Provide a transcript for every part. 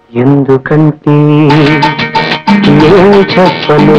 ఎందుకంటే ఏమి చెప్పను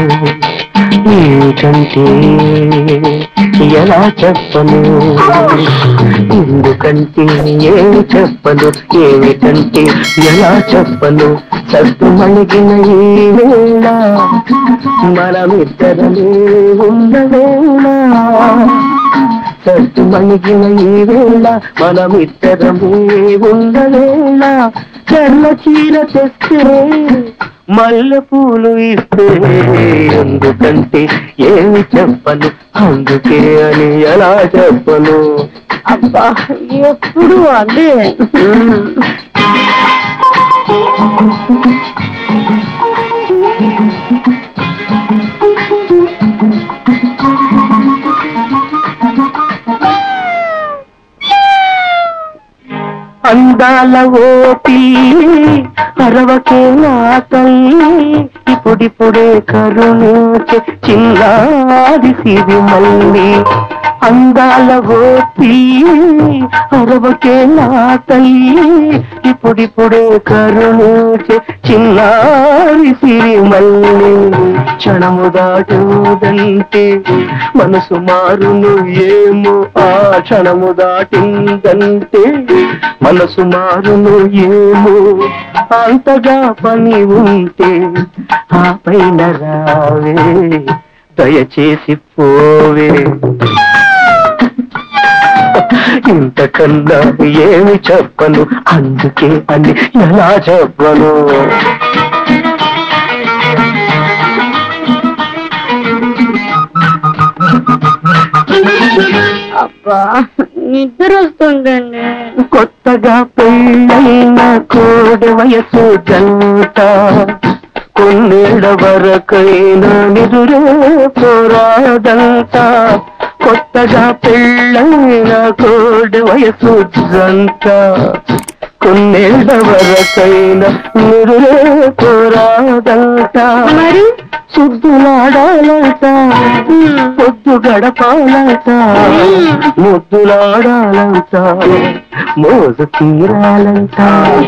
ఏమిటంటే ఎలా చెప్పను ఎందుకంటే ఏమి చెప్పను ఏమిటంటే ఎలా చెప్పను సత్తు మణిగిన ఈ వేళ మనమిద్దరమే ఉన్న వేళ సత్తు మణిగిన ఈ వేళ మనమిద్దరమే ఉన్న వేళ చర్ల చీర తెస్తే మల్లె పూలు ఇస్తే ఎందుకంటే ఏమి చెప్పను అందుకే అని ఎలా చెప్పను అబ్బా ఎప్పుడు అదే అందాల ఓపి అరవకే నా తల్లి ఇప్పుడిప్పుడే కరుణించే చిన్నాది సిరి మల్లి అందాల ఓపి అరవకే నా తల్లి ఇప్పుడిప్పుడే కరుణించే చిన్నారి సిరి మల్లి క్షణము దాటుదంటే మనసు మారును ఏమో ఆ క్షణము దాటిందంటే మనసు మారును ఏమో అంతగా పని ఉంటే ఆ పైన రావే దయచేసి పోవే ఇంతకన్నా ఏమి చెప్పను అందుకే అని ఎలా చెప్పను అబ్బా నిద్ర వస్తుందండి కొత్తగా పెళ్ళైన కోడి వయసు జంట కొన్నేళ్ల వరకైనా నిదురే పోరాదంట కొత్తగా పెళ్ళైన కోడి వయసు జంట కొన్నేళ్ల వరకైనా నిదురే పోరాదంట మరి శుద్ధులాడాలంట పొద్దు గడపాలంట ముద్దులాడాలంట మోజు తీరాలంట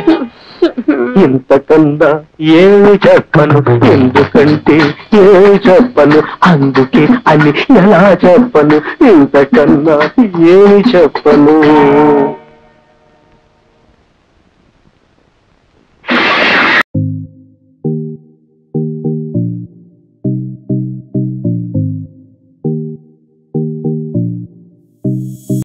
ఇంతకన్నా ఏమి చెప్పను ఎందుకంటే ఏమి చెప్పను అందుకే అని ఎలా చెప్పను ఇంతకన్నా ఏమి చెప్పను